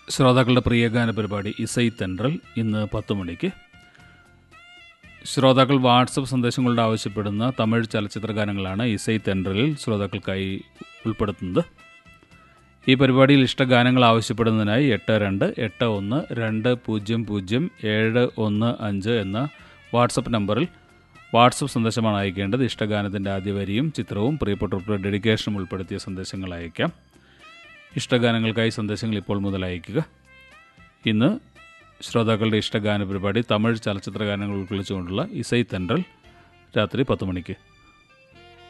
ശ്രോതാക്കളുടെ പ്രിയഗാന പരിപാടി ഇസൈ തെൻട്രൽ ഇന്ന് പത്ത് മണിക്ക് ശ്രോതാക്കൾ വാട്സപ്പ് സന്ദേശങ്ങളുടെ ആവശ്യപ്പെടുന്ന തമിഴ് ചലച്ചിത്ര ഗാനങ്ങളാണ് ഇസൈ തെൻട്രലിൽ ശ്രോതാക്കൾക്കായി ഉൾപ്പെടുത്തുന്നത് ഈ പരിപാടിയിൽ ഇഷ്ടഗാനങ്ങൾ ആവശ്യപ്പെടുന്നതിനായി എട്ട് രണ്ട് എട്ട് ഒന്ന് രണ്ട് പൂജ്യം പൂജ്യം ഏഴ് ഒന്ന് അഞ്ച് എന്ന വാട്സപ്പ് നമ്പറിൽ വാട്സപ്പ് സന്ദേശമാണ് അയക്കേണ്ടത് ഇഷ്ടഗാനത്തിൻ്റെ ആദ്യ വരിയും ചിത്രവും പ്രിയപ്പെട്ടവരുടെ ഡെഡിക്കേഷനും ഉൾപ്പെടുത്തിയ സന്ദേശങ്ങൾ അയക്കാം ഇഷ്ടഗാനങ്ങൾക്കായി സന്ദേശങ്ങൾ ഇപ്പോൾ മുതൽ അയക്കുക ഇന്ന് ശ്രോതാക്കളുടെ ഇഷ്ടഗാന പരിപാടി തമിഴ് ചലച്ചിത്ര ഗാനങ്ങൾ ഉൾക്കൊള്ളിച്ചുകൊണ്ടുള്ള ഇസൈ തെൻട്രൽ രാത്രി പത്ത് മണിക്ക്